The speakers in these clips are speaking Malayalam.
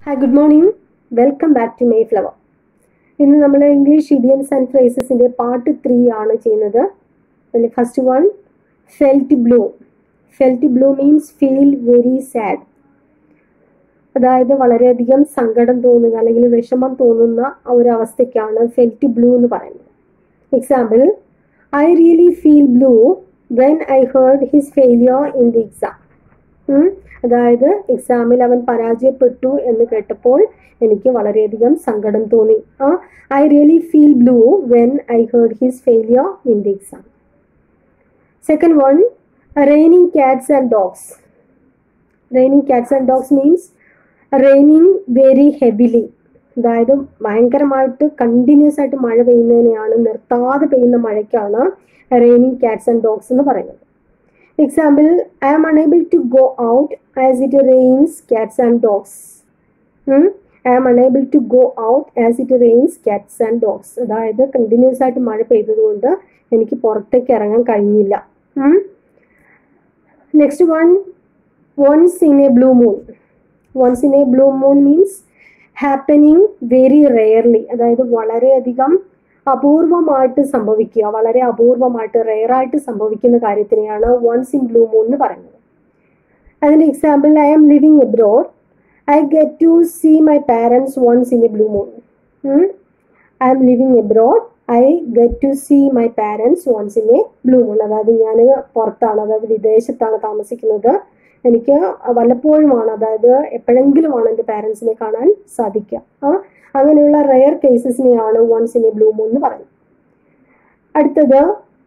Hi good morning welcome back to May Flower ഇന്ന് നമ്മൾ ഇംഗ്ലീഷ് ഇഡിയംസ് ആൻഡ് ഫ്രേസസിൻ്റെ പാർട്ട് ത്രീ ആണ് ചെയ്യുന്നത് അതിൽ first one felt blue felt blue means feel very sad അതായത് വളരെയധികം സങ്കടം തോന്നുക അല്ലെങ്കിൽ വിഷമം തോന്നുന്ന ആ ഒരു അവസ്ഥയ്ക്കാണ് ഫെൽറ്റ് ബ്ലൂ എന്ന് പറയുന്നത് example I really feel blue when I heard his failure in the exam അതായത് എക്സാമിൽ അവൻ പരാജയപ്പെട്ടു എന്ന് കേട്ടപ്പോൾ എനിക്ക് വളരെയധികം സങ്കടം തോന്നി ആ I really feel blue when I heard his failure in the exam second one raining cats and dogs raining cats and dogs means raining very heavily അതായത് ഭയങ്കരമായിട്ട് കണ്ടിന്യൂസ് ആയിട്ട് മഴ പെയ്യുന്നതിനെയാണ് നിർത്താതെ പെയ്യുന്ന മഴയ്ക്കാണ് റെയിനിങ് ക്യാറ്റ്സ് ആൻഡ് ഡോഗ്സ് എന്ന് പറയുന്നത് example I am unable to go out as it rains cats and dogs I am unable to go out as it rains cats and dogs അതായത് കണ്ടിന്യൂസ് ആയിട്ട് മഴ പെയ്തതുകൊണ്ട് എനിക്ക് പുറത്തേക്ക് ഇറങ്ങാൻ കഴിഞ്ഞില്ല next one once in a blue moon once in a blue moon means happening very rarely അതായത് വളരെയധികം അപൂർവമായിട്ട് സംഭവിക്കുക വളരെ അപൂർവമായിട്ട് റെയറായിട്ട് സംഭവിക്കുന്ന കാര്യത്തിനെയാണ് വൺസ് ഇൻ ബ്ലൂ മൂൺ എന്ന് പറയുന്നത് അതിന് example I am living abroad I get to see my parents once in a blue moon I am living abroad I get to see my parents once in a blue moon അതായത് ഞാൻ പുറത്താണ് അതായത് വിദേശത്താണ് താമസിക്കുന്നത് എനിക്ക് വല്ലപ്പോഴുമാണ് അതായത് എപ്പോഴെങ്കിലുമാണ് എൻ്റെ പാരൻസിനെ കാണാൻ സാധിക്കുക ആ അങ്ങനെയുള്ള റെയർ കേസസിനെയാണ് once in a blue moon എന്ന് പറയുന്നത് അടുത്തത്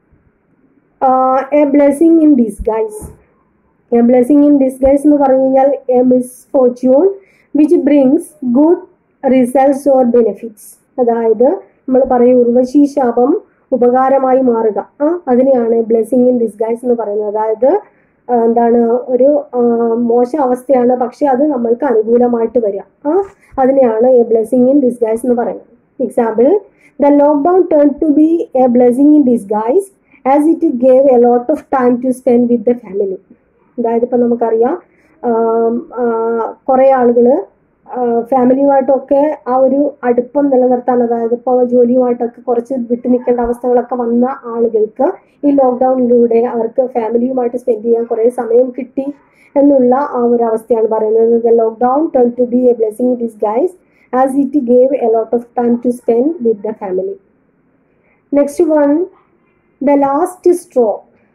a blessing in disguise a blessing in disguise എന്ന് പറഞ്ഞു കഴിഞ്ഞാൽ a misfortune which brings good results or benefits അതായത് നമ്മൾ പറയും ഉർവശി ശാപം ഉപകാരമായി മാറുക ആ അതിനെയാണ് ബ്ലെസ്സിങ് ഇൻ ഡിസ്ഗൈസ് എന്ന് പറയുന്നത് അതായത് എന്താണ് ഒരു മോശ അവസ്ഥയാണ് പക്ഷെ അത് നമ്മൾക്ക് അനുകൂലമായിട്ട് വരിക ആ അതിനെയാണ് എ ബ്ലെസ്സിങ് ഇൻ ഡിസ്ഗൈസ് എന്ന് പറയുന്നത് example the lockdown turn to be a blessing in disguise as it gave a lot of time to spend with the family അതായത് ഇപ്പം നമുക്കറിയാം കുറേ ആളുകൾ ഫാമിലിയുമായിട്ടൊക്കെ ആ ഒരു അടുപ്പം നിലനിർത്താൻ അതായത് ഇപ്പോൾ ജോലിയുമായിട്ടൊക്കെ കുറച്ച് വിട്ടു നിൽക്കേണ്ട അവസ്ഥകളൊക്കെ വന്ന ആളുകൾക്ക് ഈ ലോക്ക്ഡൗണിലൂടെ അവർക്ക് ഫാമിലിയുമായിട്ട് സ്പെൻഡ് ചെയ്യാൻ കുറേ സമയം കിട്ടി എന്നുള്ള ആ ഒരു അവസ്ഥയാണ് പറയുന്നത് the lockdown turn to be a blessing disguise as it gave a lot of time to spend with the family next one the last straw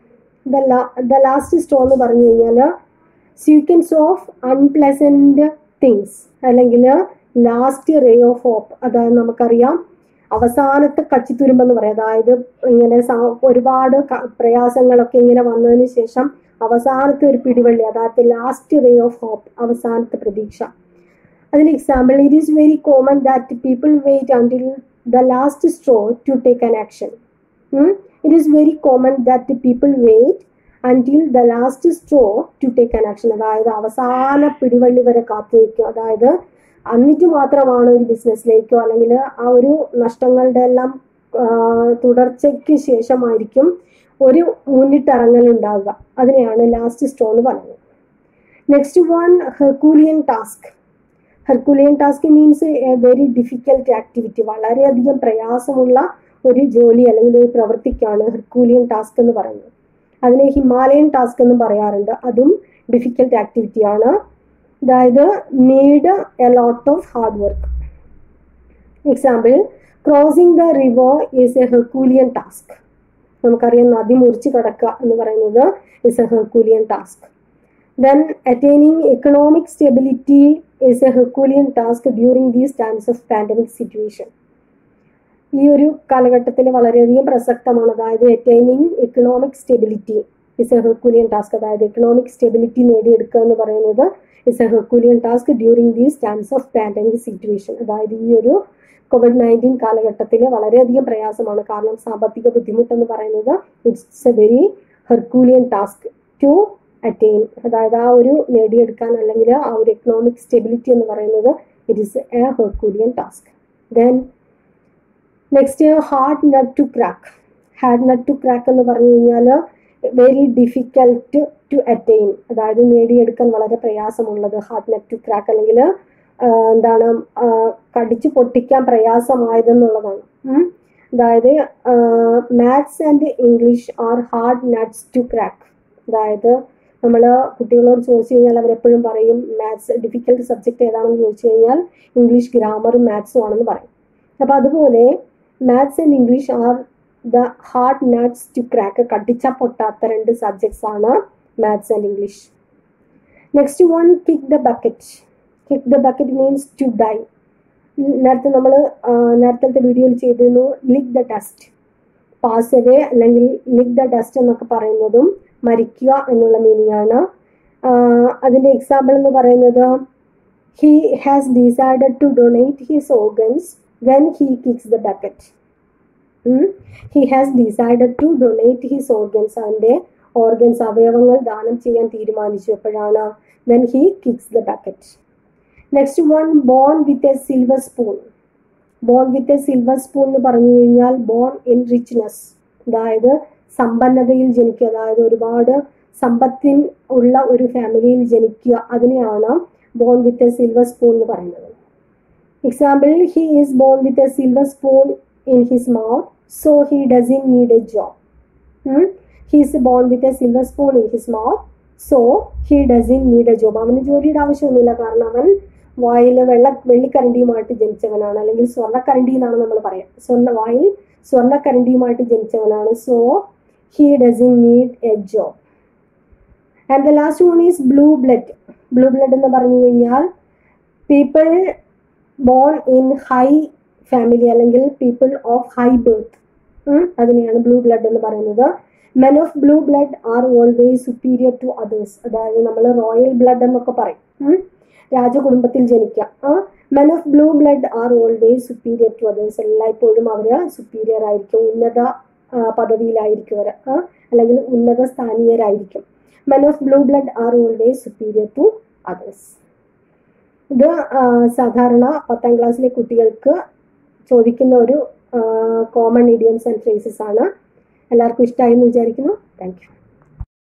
the the last straw എന്ന് പറഞ്ഞു കഴിഞ്ഞാൽ സീക്വൻസ് ഓഫ് അൺപ്ലസൻറ്റ് തിങ്സ് അല്ലെങ്കിൽ ലാസ്റ്റ് റേ ഓഫ് ഹോപ്പ് അതായത് നമുക്കറിയാം അവസാനത്തെ കച്ചിത്തുരുമ്പെന്ന് പറയാം അതായത് ഇങ്ങനെ ഒരുപാട് പ്രയാസങ്ങളൊക്കെ ഇങ്ങനെ വന്നതിന് ശേഷം അവസാനത്തെ ഒരു പിടിവള്ളി അതായത് ലാസ്റ്റ് റേ ഓഫ് ഹോപ്പ് അവസാനത്തെ പ്രതീക്ഷ അതിന് example it is very common that people wait until the last straw to take an action it is very common that people wait until the last straw to take an action അതായത് അവസാന പിടിവള്ളി വരെ കാത്തിരിക്കും അതായത് എന്നിട്ട് മാത്രമാണ് ഒരു ബിസിനസ്സിലേക്കോ അല്ലെങ്കിൽ ആ ഒരു നഷ്ടങ്ങളുടെ എല്ലാം തുടർച്ചയ്ക്ക് ശേഷമായിരിക്കും ഒരു മുന്നിട്ടിറങ്ങൽ ഉണ്ടാവുക അതിനെയാണ് ലാസ്റ്റ് സ്ട്രോ എന്ന് പറയുന്നത് next one Herculean task Herculean task means a very difficult activity വളരെയധികം പ്രയാസമുള്ള ഒരു ജോലി അല്ലെങ്കിൽ ഒരു പ്രവൃത്തിക്കാണ് ഹെർക്കൂലിയൻ ടാസ്ക് എന്ന് പറയുന്നത് അതിനെ ഹിമാലയൻ ടാസ്ക് എന്നും പറയാറുണ്ട് അതും ഡിഫിക്കൽട്ട് ആക്ടിവിറ്റി ആണ് അതായത് need a lot of hard work example crossing the river is a Herculean task നമുക്കറിയാം നദി മുറിച്ച് കടക്കുക എന്ന് പറയുന്നത് is a Herculean task then attaining economic stability is a Herculean task during these times of pandemic situation ഈ ഒരു കാലഘട്ടത്തിൽ വളരെയധികം പ്രസക്തമാണ് അതായത് attaining economic stability is a Herculean task അതായത് എക്കണോമിക് സ്റ്റെബിലിറ്റി നേടിയെടുക്കുക എന്ന് പറയുന്നത് is a Herculean task during these times of pandemic situation അതായത് ഈ ഒരു കോവിഡ് നയൻറ്റീൻ കാലഘട്ടത്തിൽ വളരെയധികം പ്രയാസമാണ് കാരണം സാമ്പത്തിക ബുദ്ധിമുട്ടെന്ന് പറയുന്നത് it's a very Herculean task to attain അതായത് ആ ഒരു നേടിയെടുക്കാൻ അല്ലെങ്കിൽ ആ ഒരു എക്കണോമിക് സ്റ്റെബിലിറ്റി എന്ന് പറയുന്നത് it is a Herculean task then next hard nut to crack hard nut to crack എന്ന് പറഞ്ഞു കഴിഞ്ഞാൽ വെരി ഡിഫിക്കൽട്ട് ടു അറ്റൈൻ അതായത് നേടിയെടുക്കാൻ വളരെ പ്രയാസമുള്ളത് ഹാർഡ് നട്ട് ടു ക്രാക്ക് അല്ലെങ്കിൽ ആ, എന്താണ് ആ, കടിച്ചു പൊട്ടിക്കാൻ പ്രയാസമായതെന്നുള്ളതാണ് ഉം. അതായത് maths and English are hard nuts to crack അതായത് നമ്മൾ കുട്ടികളോട് ചോദിച്ചു കഴിഞ്ഞാൽ അവരെപ്പോഴും പറയും മാത്സ് ഡിഫിക്കൽട്ട് സബ്ജക്റ്റ് ഏതാണെന്ന് ചോദിച്ചു കഴിഞ്ഞാൽ ഇംഗ്ലീഷ് ഗ്രാമറും മാത്സും ആണെന്ന് പറയും അപ്പോൾ അതുപോലെ maths and English are the hard nuts to crack കടിച്ച പൊട്ടാത്ത രണ്ട് സബ്ജക്ട്സ് ആണ് maths and English next one kick the bucket kick the bucket means to die നേരത്തെ നമ്മൾ നേരത്തെ വീഡിയോയിൽ ചെയ്തിരുന്നു lick the dust pass away അല്ലെങ്കിൽ ലിക്ക് ദ ഡസ്റ്റ് എന്നൊക്കെ പറയുന്നതും മരിക്കുക എന്നുള്ള മീനിങ് ആണ് ആഹ് അതിന്റെ എക്സാമ്പിൾ എന്ന് പറയുന്നത് he has decided to donate his organs when he kicks the bucket he has decided to donate his organs അവൻ്റെ ഓർഗൻസ് അവയവങ്ങൾ ദാനം ചെയ്യാൻ തീരുമാനിച്ചു എപ്പോഴാണ് when he kicks the bucket next one born with a silver spoon born with a silver spoon എന്ന് പറഞ്ഞു കഴിഞ്ഞാൽ ബോൺ ഇൻ റിച്ച്നെസ് അതായത് സമ്പന്നതയിൽ ജനിക്കുക അതായത് ഒരുപാട് സമ്പത്തിൻ ഉള്ള ഒരു ഫാമിലിയിൽ ജനിക്കുക അതിനെയാണ് born with a silver spoon എന്ന് പറയുന്നത് example he is born with a silver spoon in his mouth so he doesn't need a job he is born with a silver spoon in his mouth so he doesn't need a job അവന് ജോലിയുടെ ആവശ്യമൊന്നുമില്ല കാരണം അവൻ വായിൽ വെള്ള വെള്ളിക്കരണ്ടിയുമായിട്ട് ജനിച്ചവനാണ് അല്ലെങ്കിൽ സ്വർണ്ണക്കരണ്ടി എന്നാണ് നമ്മൾ പറയാം സ്വർണ്ണ വായിൽ സ്വർണ്ണക്കരണ്ടിയുമായിട്ട് ജനിച്ചവനാണ് so he doesn't need a job and the last one is blue blood blue blood എന്ന് പറഞ്ഞു കഴിഞ്ഞാൽ people born in high family അല്ലെങ്കിൽ പീപ്പിൾ ഓഫ് ഹൈ ബർത്ത് അതിനെയാണ് ബ്ലൂ ബ്ലഡ് എന്ന് പറയുന്നത് men of blue blood are always superior to others അതായത് നമ്മൾ റോയൽ ബ്ലഡ് എന്നൊക്കെ പറയും ഉം. രാജകുടുംബത്തിൽ ജനിക്കുക men of blue blood are always superior to others എല്ലായ്പ്പോഴും അവർ സുപ്പീരിയർ ആയിരിക്കും ഉന്നത ആ, പദവിയിലായിരിക്കും അവർ അല്ലെങ്കിൽ ഉന്നത സ്ഥാനീയരായിരിക്കും men of blue blood are always superior to others ഇത് ആ, സാധാരണ പത്താം ക്ലാസ്സിലെ കുട്ടികൾക്ക് ചോദിക്കുന്ന ഒരു കോമൺ ഇഡിയംസ് ആൻഡ് ഫ്രേസസ് ആണ് എല്ലാവർക്കും ഇഷ്ടമായി എന്ന് വിചാരിക്കുന്നു താങ്ക് യു